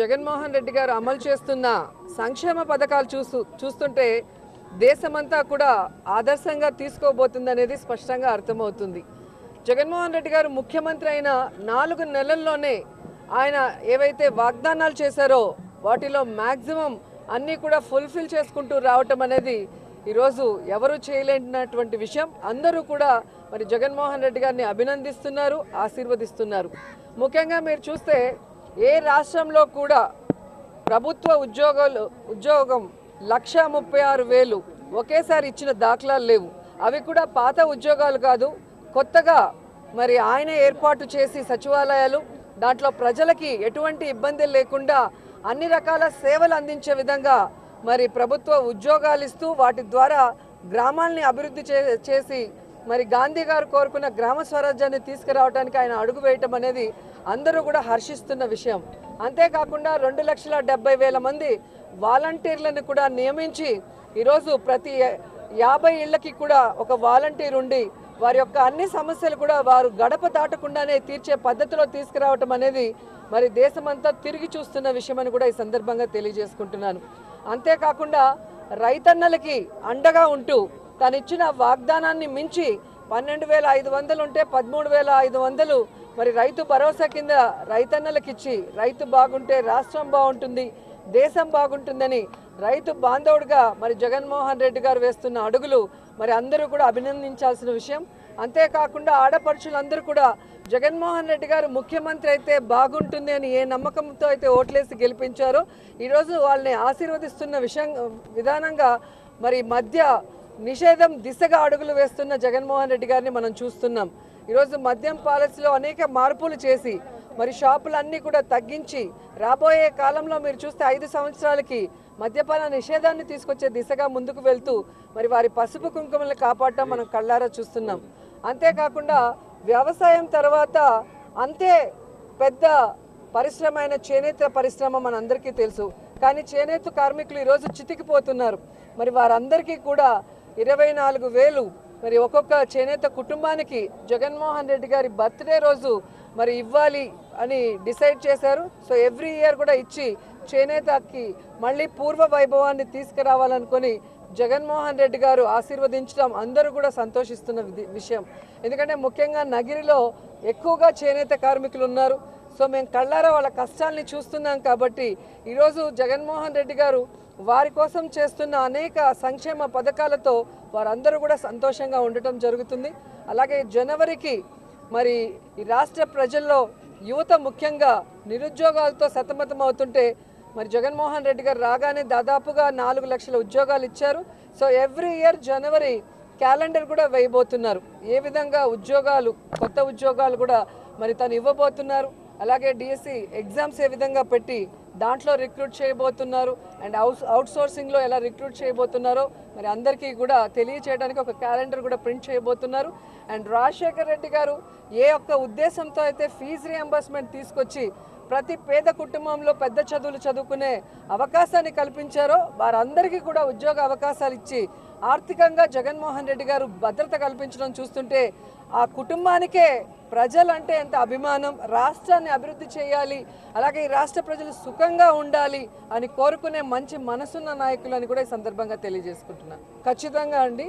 జగన్మోహన్ రెడ్డి గారు అమలు చేస్తున్న సంక్షేమ పథకాలు చూస్తూ చూస్తుంటే దేశమంతా కూడా ఆదర్శంగా తీసుకోబోతుందనేది స్పష్టంగా అర్థమవుతుంది జగన్మోహన్ రెడ్డి గారు ముఖ్యమంత్రి అయిన నాలుగు నెలల్లోనే ఆయన ఏవైతే వాగ్దానాలు చేశారో వాటిలో మ్యాక్సిమం అన్నీ కూడా ఫుల్ఫిల్ చేసుకుంటూ రావటం అనేది ఈరోజు ఎవరు చేయలేనటువంటి విషయం అందరూ కూడా మరి జగన్మోహన్ రెడ్డి గారిని అభినందిస్తున్నారు ఆశీర్వదిస్తున్నారు ముఖ్యంగా మీరు చూస్తే ఏ రాష్ట్రంలో కూడా ప్రభుత్వ ఉద్యోగాలు ఉద్యోగం లక్ష ముప్పై ఆరు వేలు ఒకేసారి ఇచ్చిన దాఖలాలు లేవు అవి కూడా పాత ఉద్యోగాలు కాదు కొత్తగా మరి ఆయన ఏర్పాటు చేసి సచివాలయాలు దాంట్లో ప్రజలకి ఎటువంటి ఇబ్బంది లేకుండా అన్ని రకాల సేవలు అందించే విధంగా మరి ప్రభుత్వ ఉద్యోగాలు ఇస్తూ వాటి ద్వారా గ్రామాల్ని అభివృద్ధి చే చేసి మరి గాంధీ గారు కోరుకున్న గ్రామ స్వరాజ్యాన్ని తీసుకురావడానికి ఆయన అడుగు వేయటం అనేది అందరూ కూడా హర్షిస్తున్న విషయం అంతేకాకుండా రెండు లక్షల డెబ్బై వేల మంది వాలంటీర్లను కూడా నియమించి ఈరోజు ప్రతి యాభై ఇళ్ళకి కూడా ఒక వాలంటీర్ ఉండి వారి యొక్క అన్ని సమస్యలు కూడా వారు గడప దాటకుండానే తీర్చే పద్ధతిలో తీసుకురావటం అనేది మరి దేశమంతా తిరిగి చూస్తున్న విషయమని కూడా ఈ సందర్భంగా తెలియజేసుకుంటున్నాను అంతేకాకుండా రైతన్నలకి అండగా ఉంటూ తను ఇచ్చిన వాగ్దానాన్ని మించి పన్నెండు వేల ఐదు వందలు ఉంటే పదమూడు వేల ఐదు వందలు మరి రైతు భరోసా కింద రైతన్నలకు ఇచ్చి రైతు బాగుంటే రాష్ట్రం బాగుంటుంది దేశం బాగుంటుందని రైతు బాంధవుడిగా మరి జగన్మోహన్ రెడ్డి గారు వేస్తున్న అడుగులు మరి అందరూ కూడా అభినందించాల్సిన విషయం అంతేకాకుండా ఆడపడుచులందరూ కూడా జగన్మోహన్ రెడ్డి గారు ముఖ్యమంత్రి అయితే బాగుంటుంది అని ఏ నమ్మకంతో అయితే ఓట్లేసి గెలిపించారో ఈరోజు వాళ్ళని ఆశీర్వదిస్తున్న విషయం విధానంగా మరి మధ్య నిషేధం దిశగా అడుగులు వేస్తున్న జగన్మోహన్ రెడ్డి గారిని మనం చూస్తున్నాం ఈరోజు మద్యం పాలసీలో అనేక మార్పులు చేసి మరి షాపులన్నీ కూడా తగ్గించి రాబోయే కాలంలో మీరు చూస్తే ఐదు సంవత్సరాలకి మద్యపాన నిషేధాన్ని తీసుకొచ్చే దిశగా ముందుకు వెళ్తూ మరి వారి పసుపు కుంకుమల్ని కాపాడటం మనం కళ్ళారా చూస్తున్నాం అంతేకాకుండా వ్యవసాయం తర్వాత అంతే పెద్ద పరిశ్రమ అయిన చేనేత పరిశ్రమ మనందరికీ తెలుసు కానీ చేనేత కార్మికులు ఈరోజు చితికిపోతున్నారు మరి వారందరికీ కూడా ఇరవై నాలుగు వేలు మరి ఒక్కొక్క చేనేత కుటుంబానికి జగన్మోహన్ రెడ్డి గారి బర్త్డే రోజు మరి ఇవ్వాలి అని డిసైడ్ చేశారు సో ఎవ్రీ ఇయర్ కూడా ఇచ్చి చేనేతకి మళ్ళీ పూర్వ వైభవాన్ని తీసుకురావాలనుకొని జగన్మోహన్ రెడ్డి గారు ఆశీర్వదించడం అందరూ కూడా సంతోషిస్తున్న విధి- విషయం ఎందుకంటే ముఖ్యంగా నగిరిలో ఎక్కువగా చేనేత కార్మికులు ఉన్నారు సో మేము కళ్ళారా వాళ్ళ కష్టాల్ని చూస్తున్నాం కాబట్టి ఈరోజు జగన్మోహన్ రెడ్డి గారు వారి కోసం చేస్తున్న అనేక సంక్షేమ పథకాలతో వారందరూ కూడా సంతోషంగా ఉండటం జరుగుతుంది అలాగే జనవరికి మరి ఈ రాష్ట్ర ప్రజల్లో యువత ముఖ్యంగా నిరుద్యోగాలతో సతమతం అవుతుంటే మరి జగన్మోహన్ రెడ్డి గారు రాగానే దాదాపుగా నాలుగు లక్షల ఉద్యోగాలు ఇచ్చారు so every year January calendar కూడా వేయబోతున్నారు ఏ విధంగా ఉద్యోగాలు కొత్త ఉద్యోగాలు కూడా మరి తను ఇవ్వబోతున్నారు అలాగే డిఎస్సి ఎగ్జామ్స్ ఏ విధంగా పెట్టి దాంట్లో రిక్రూట్ చేయబోతున్నారు అండ్ అవుట్ అవుట్ సోర్సింగ్లో ఎలా రిక్రూట్ చేయబోతున్నారో మరి అందరికీ కూడా తెలియచేయడానికి ఒక క్యాలెండర్ కూడా ప్రింట్ చేయబోతున్నారు అండ్ రాజశేఖర్ రెడ్డి గారు ఏ ఒక్క ఉద్దేశంతో అయితే ఫీజు రియంబర్స్మెంట్ తీసుకొచ్చి ప్రతి పేద కుటుంబంలో పెద్ద చదువులు చదువుకునే అవకాశాన్ని కల్పించారో వారందరికీ కూడా ఉద్యోగ అవకాశాలు ఇచ్చి ఆర్థికంగా జగన్మోహన్ రెడ్డి గారు భద్రత కల్పించడం చూస్తుంటే ఆ కుటుంబానికే ప్రజలంటే ఎంత అభిమానం రాష్ట్రాన్ని అభివృద్ధి చేయాలి అలాగే ఈ రాష్ట్ర ప్రజలు సుఖంగా ఉండాలి అని కోరుకునే మంచి మనసున్న నాయకులు అని కూడా ఈ సందర్భంగా తెలియజేసుకుంటున్నాను ఖచ్చితంగా అండి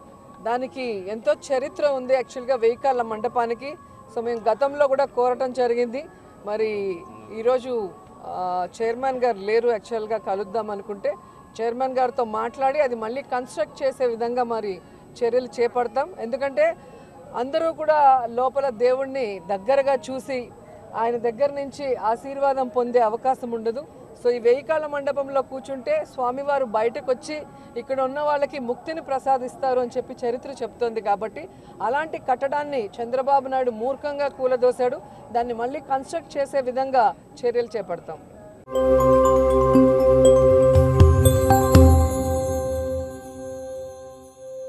దానికి ఎంతో చరిత్ర ఉంది యాక్చువల్గా వెయ్యికాళ్ళ మండపానికి సో మేము గతంలో కూడా కోరటం జరిగింది మరి ఈరోజు ఆ, చైర్మన్ గారు లేరు యాక్చువల్గా కలుద్దాం అనుకుంటే చైర్మన్ గారితో మాట్లాడి అది మళ్ళీ కన్స్ట్రక్ట్ చేసే విధంగా మరి చర్యలు చేపడతాం ఎందుకంటే అందరూ కూడా లోపల దేవుణ్ణి దగ్గరగా చూసి ఆయన దగ్గర నుంచి ఆశీర్వాదం పొందే అవకాశం ఉండదు సో ఈ వెయ్యికాళ్ళ మండపంలో కూర్చుంటే స్వామివారు బయటకు వచ్చి ఇక్కడ ఉన్న వాళ్ళకి ముక్తిని ప్రసాదిస్తారు అని చెప్పి చరిత్ర చెప్తోంది కాబట్టి అలాంటి కట్టడాన్ని చంద్రబాబు నాయుడు మూర్ఖంగా కూలదోశాడు దాన్ని మళ్ళీ కన్స్ట్రక్ట్ చేసే విధంగా చర్యలు చేపడతాం